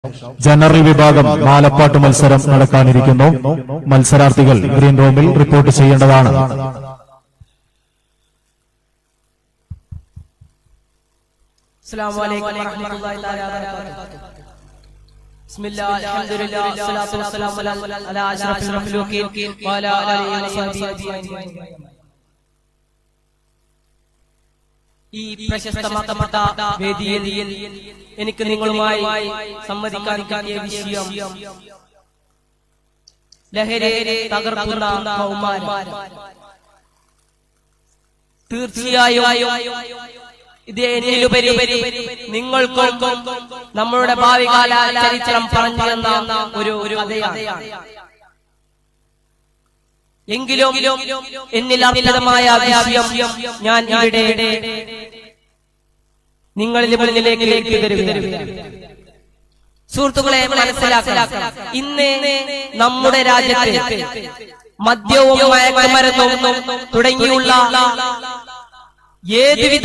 general വിഭാഗം മാലപ്പാട്ട് മത്സരം നടക്കാനിരിക്കുന്നു മത്സരാർത്ഥികൾ ഗ്രീൻ റൂമിൽ റിപ്പോർട്ട് ചെയ്യേണ്ടതാണ് السلام عليكم ورحمة الله تعالى وبركاته بسم الله الحمد لله والصلاة والسلام على- على أشرف المخلوقين وعلى آله وصحبه أجمعين ഈ പ്രശസ്തമാക്കപ്പെട്ട വേദിയിൽ എനിക്ക് നിങ്ങളുമായി സംവദിക്കാൻ കിട്ടിയ വിഷയം ലഹരി തകർക്കുന്ന കൗമാരം തീർച്ചയായും ഇത് എന്നിലുപരി നിങ്ങൾക്കും നമ്മളുടെ ഭാവി കാല ചരിത്രം പറഞ്ഞു തന്ന ഒരു ഒരു കഥയാണ് എങ്കിലും എന്നിൽ അർപ്പിതമായ വിഷയം ഞാൻ ഇവിടെ നിങ്ങളിൽ മുന്നിലേക്ക് തരുകയാണ് സുഹൃത്തുക്കളെ മനസ്സിലാക്കണം ഇന്ന് നമ്മുടെ രാജ്യത്ത് മദ്യവും മയക്കുമരുന്നും തുടങ്ങിയുള്ള ഏതുവിധ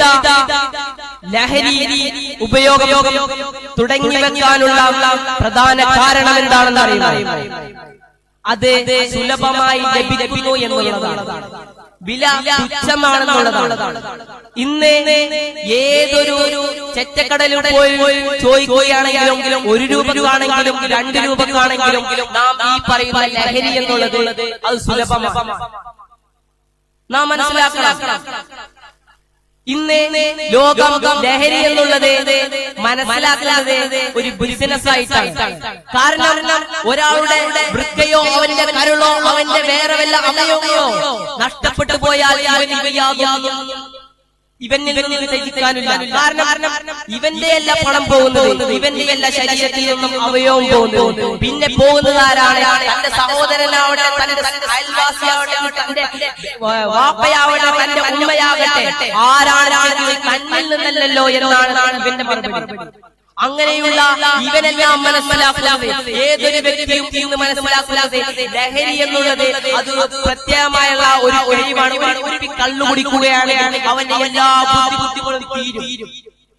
ലഹരി ഉപയോഗം തുടങ്ങി വെക്കാനുള്ള പ്രധാന കാരണം എന്താണെന്ന് അറിയുമോ അത് സുലഭമായി ലഭിക്കുന്നു എന്നുള്ളതാണ് വില തുച്ഛമാണെന്നുള്ളതാണ് ഇന്ന് ഏതൊരു ചെറ്റക്കടലിൽ പോയി ചോദിക്കുകയാണെങ്കിലും ഒരു രൂപക്കാണെങ്കിലും രണ്ട് രൂപക്കാണെങ്കിലും നാം ഈ പറയുന്ന ലഹരി എന്നുള്ളത് അത് സുലഭമാണ് നാം മനസ്സിലാക്കണം ഇന്ന് ലോകം ലഹരി എന്നുള്ളത് മനസ്സിലാക്കുന്നത് ഒരു ബിസിനസ് ആയിട്ടാണ് കാരണം ഒരാളുടെ വൃക്കയോ അവന്റെ കരുളോ അവന്റെ വേറെ വല്ല അവയവങ്ങളോ നഷ്ടപ്പെട്ടു പോയാൽ ഇവന് യാതൊന്നും ഇവനിൽ നിന്ന് ത്യജിക്കാനില്ല കാരണം ഇവന്റെ എല്ലാ പണം പോകുന്നത് ഇവന്റെ എല്ലാ ശരീരത്തിൽ നിന്നും അവയവം പോകുന്നത് പിന്നെ പോകുന്നത് ആരാണ് തന്റെ സഹോദരനാവട്ടെ തന്റെ അയൽവാസിയാവട്ടെ തന്റെ വാപ്പയാവട്ടെ തന്റെ ഉമ്മയാകട്ടെ ആരാണ് കണ്ണിൽ നിന്നല്ലല്ലോ എന്നാണ് ഇവന്റെ മറുപടി അങ്ങനെയുള്ള ഇവനെല്ലാം മനസ്സിലാക്കുന്നത് ഏതൊരു വ്യക്തിയും ഇന്ന് മനസ്സിലാക്കുന്നത് ലഹരി എന്നുള്ളത് അത് പ്രത്യേകമായുള്ള ഒരു ഒഴിവാണ് ഒരു കള്ളു കുടിക്കുകയാണ് അവന്റെ എല്ലാ ബുദ്ധിമുട്ടുകളും തീരും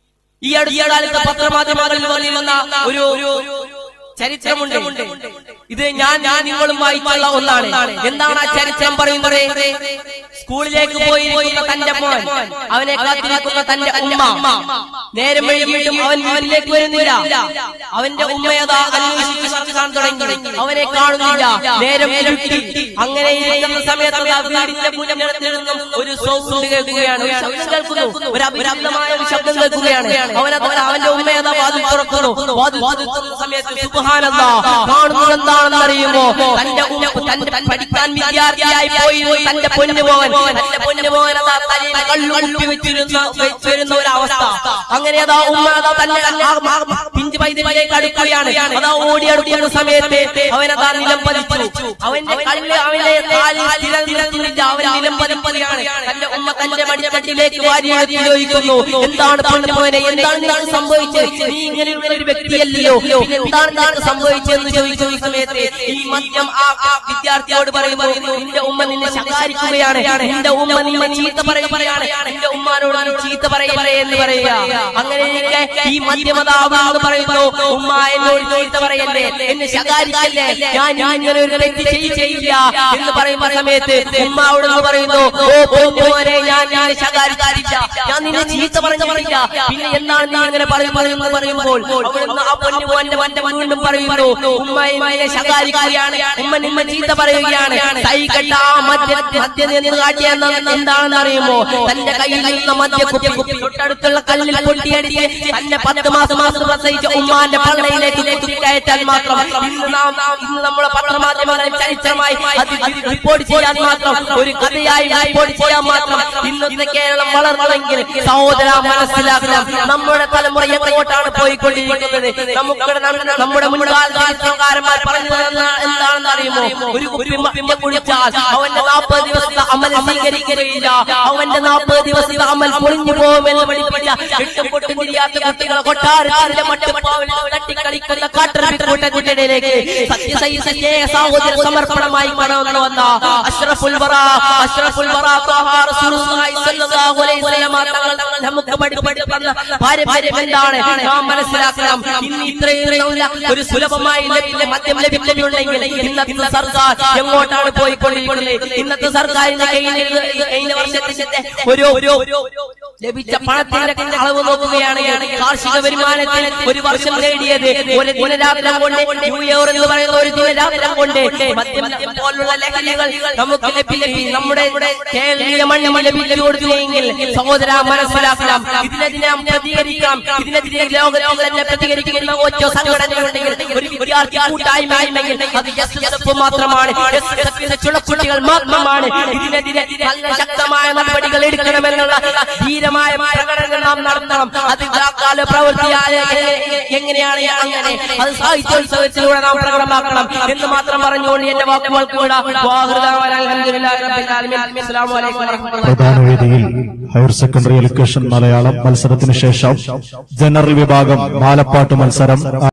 ഈ അടുത്ത കാലത്ത് പത്രമാധ്യമങ്ങളിൽ വന്നിരുന്ന ഒരു ഒരു ചരിത്രമുണ്ട് ഇത് ഞാൻ ഞാൻ നിങ്ങളും വായിച്ചുള്ള ഒന്നാണ് എന്താണ് ആ ചരിത്രം പറയുന്നത് സ്കൂളിലേക്ക് പോയിരിക്കുന്ന തന്റെ മോൻ അവനെ കാത്തിരിക്കുന്ന തന്റെ ഉമ്മ നേരം വൈകിയിട്ടും അവൻ വീട്ടിലേക്ക് വരുന്നില്ല അവന്റെ ഉമ്മയതാ അന്വേഷിച്ച് നടക്കാൻ തുടങ്ങി അവനെ കാണുന്നില്ല നേരം ഇരുട്ടി അങ്ങനെ ഇരിക്കുന്ന സമയത്ത് ആ വീടിന്റെ മുന്നിൽ നിന്നും ഒരു സൗണ്ട് കേൾക്കുകയാണ് ഒരു ശബ്ദം കേൾക്കുന്നു ഒരു അഭിനന്ദമായ ഒരു ശബ്ദം കേൾക്കുകയാണ് അവനത് അവന്റെ ഉമ്മയതാ വാതിൽ തുറക്കുന്നു വാതിൽ തുറക്കുന്ന സമയത്ത് സുബ്ഹാനല്ലാ കാണുന്നത് എന്താണെന്ന് അറിയുമോ തന്റെ ഉമ്മ തന്റെ പഠിക്കാൻ വിദ്യാർത്ഥിയായി പോയി തന്റെ പൊന്നുമോൻ തന്റെ പൊന്നുമോൻ അതാ തലയിൽ കള്ളുകുപ്പി വെച്ചിരുന്ന വെച്ചിരുന്ന ഒരു അവസ്ഥ അങ്ങനെ അതാ ഉമ്മ അതാ തന്റെ ആ- ആ പിഞ്ചു പൈതലിലേക്ക് അടുക്കുകയാണ് അതാ ഓടി അടുക്കുന്ന സമയത്ത് അവനതാ നിലം പതിച്ചു അവന്റെ കല്ല് അവന്റെ കാലിൽ സ്ഥിരം നിർത്തുന്നില്ല അവൻ നിലം പതിപ്പതിയാണ് തന്റെ ഉമ്മ തന്റെ മടിത്തട്ടിലേക്ക് വാരിയെടുത്ത് ചോദിക്കുന്നു എന്താണ് പൊന്നുമോനെ എന്താണ് നിനക്ക് സംഭവിച്ചത് നീ ഇങ്ങനെയുള്ള ഒരു വ്യക്തിയല്ലയോ പിന്നെ എന്താണ് നിനക്ക് സംഭവിച്ചതെന്ന് ചോദിച്ചു ഈ സമയത്ത് ഈ മദ്യം ആ ആ വിദ്യാർത്ഥിയോട് പറയുമ്പോൾ നിന്റെ ഉമ്മ നിന്നെ ശകാരിക്കുകയാണ് നിന്റെ ഉമ്മ നിന്നെ ചീത്ത പറയുകയാണ് നിന്റെ ഉമ്മാനോട് നീ ചീത്ത പറയല്ലേ എന്ന് പറയുക അങ്ങനെ ഇരിക്കെ ഈ മദ്യമതാവെന്ന് പറയുന്നു ഉമ്മ എന്നോട് ചീത്ത പറയല്ലേ എന്നെ ശകാരിക്കല്ലേ ഞാൻ ഞാൻ ഇങ്ങനെ ഒരു തെറ്റ് ചെയ്- ചെയ്യില്ല എന്ന് പറയുന്ന സമയത്ത് ഉമ്മ അവിടെ നിന്ന് പറയുന്നു ഓ പൊന്നുമോനെ ഞാൻ നിന്നെ ശകാരിക്കാറില്ല ഞാൻ നിന്നെ ചീത്ത പറഞ്ഞില്ല പിന്നെ എന്താണ് നീ അങ്ങനെ പറയുന്നത് പറയുമ്പോൾ അവിടുന്ന് ആ പൊന്നുമോന്റെ വന്റെ വീണ്ടും പറയുന്നു ഉമ്മ എന്നെ ശകാരിക്കുകയാണ് ഉമ്മ നിമ്മ ചീത്ത പറയുകയാണ് കൈ കെട്ട ആ മദ്യ മദ്യ നിന്ന് കാട്ടിയ എന്താണെന്ന് അറിയുമോ തന്റെ കയ്യിൽ നിന്ന് മദ്യ കുപ്പി കുപ്പി തൊട്ടടുത്തുള്ള കല്ലിൽ പൊട്ടിയടിച്ച് തന്നെ പത്ത് മാസം മാസം പ്രസവിച്ച ഉമ്മാന്റെ പള്ളയിലേക്ക് കുത്തിക്കയറ്റാൻ മാത്രം ഇന്ന് നാം ഇന്ന് നമ്മളെ പത്രമാധ്യമങ്ങളിൽ ചരിത്രമായി അത് റിപ്പോർട്ട് ചെയ്യാൻ മാത്രം ഒരു കഥയായി റിപ്പോർട്ട് ചെയ്യാൻ മാത്രം ഇന്നത്തെ കേരളം വളർന്നെങ്കിൽ സഹോദര മനസ്സിലാക്കണം നമ്മുടെ തലമുറ എങ്ങോട്ടാണ് പോയിക്കൊണ്ടിരിക്കുന്നത് നമുക്ക് നമ്മുടെ- നമ്മുടെ മുൻകാല ചരിത്രകാരന്മാർ പറഞ്ഞത് എന്താ- എന്താണെന്ന് അറിയുമോ ഒരു കുപ്പി മദ്യം കുടിച്ചാൽ അവന്റെ നാൽപ്പത് ദിവസത്തെ അമൽ സ്വീകരിക്കാൻ ശ്രദ്ധിക്കുകയില്ല അവന്റെ നാൽപ്പത് ദിവസത്തെ അമൽ പൊളിഞ്ഞു പോകുമെന്ന് പഠിപ്പിച്ച എട്ടും പൊട്ടും തിരിയാത്ത കുട്ടികളെ കൊട്ടാരത്തിന്റെ മട്ടുപ്പാവിൽ തട്ടിക്കളിക്കുന്ന കാട്ടറിക്കൂട്ടത്തിനിടയിലേക്ക് സത്യസൈസന്റെ സാഹോദര സമർപ്പണമായി കടന്നു വന്ന അഷ്റഫുൽ വറ അഷ്റഫുൽ വറ ത്വാഹ റസൂലുള്ളാഹി സ്വല്ലല്ലാഹു അലൈഹി വസല്ലം തങ്ങൾ നമുക്ക് പഠിപ്പിക്കുന്ന പാരമ്പര്യം എന്താണ് നാം മനസ്സിലാക്കണം ഇന്ന് ഇത്രയും നല്ല ഒരു സുലഭമായി ലഭ്യ മദ്യം ലഭിക്കുന്നുണ്ടെങ്കിൽ ഇന്നത്തെ സർക്കാർ എങ്ങോട്ടാണ് പോയിക്കൊണ്ടിരിക്കുന്നത് ഇന്നത്തെ സർക്കാരിന്റെ കയ്യിൽ കഴിഞ്ഞ വർഷത്തിന്റെ ഒരു ഒരു ലഭിച്ച പണത്തിന്റെ അളവ് നോക്കുകയാണെങ്കിൽ കാർഷിക വരുമാനത്തിൽ ഒരു വർഷം നേടിയത് ഒരു ദിനരാത്രം കൊണ്ട് ന്യൂ ഇയർ എന്ന് പറയുന്ന ഒരു ദിനരാത്രം കൊണ്ട് മദ്യം പോലുള്ള ലഹരികൾ നമുക്ക് ലഭ്യ നമ്മുടെ കേരളീയ മണ്ണിൽ ലഭിച്ചു കൊടുക്കുകയെങ്കിൽ സഹോദര മനസ്സിലാക്കണം ഇതിനെതിരെ നാം പ്രതികരിക്കാം ഇതിനെതിരെ ലോകത്തിൽ തന്നെ പ്രതികരിക്കുന്ന ഒറ്റ സംഘടനയുണ്ടെങ്കിൽ ഒരു വിദ്യാർത്ഥി കൂട്ടായ്മയെങ്കിൽ അത് എസ് എസ് എഫ് മാത്രമാണ് എസ് എസ് എഫിന്റെ ചുളക്കുട്ടികൾ മാത്രമാണ് ഇതിനെതിരെ നല്ല ശക്തമായ നടപടികൾ എടുക്കണമെന്നുള്ള ധീരമായ പ്രകടനം നാം നടത്തണം അത് കാല പ്രവൃത്തിയായ എങ്ങനെയാണ് അങ്ങനെ അത് സാഹിത്യോത്സവത്തിലൂടെ നാം പ്രകടമാക്കണം എന്ന് മാത്രം പറഞ്ഞുകൊണ്ട് എന്റെ വാക്കുകൾക്ക് വിടാം അസ്സലാമു അലൈക്കും വറഹ്മത്തുള്ളാഹി പ്രധാന വേദിയിൽ ഹയർ സെക്കൻഡറി എഡ്യൂക്കേഷൻ മലയാളം മത്സരത്തിന് ശേഷം ജനറൽ വിഭാഗം മാലപ്പാട്ട് മത്സരം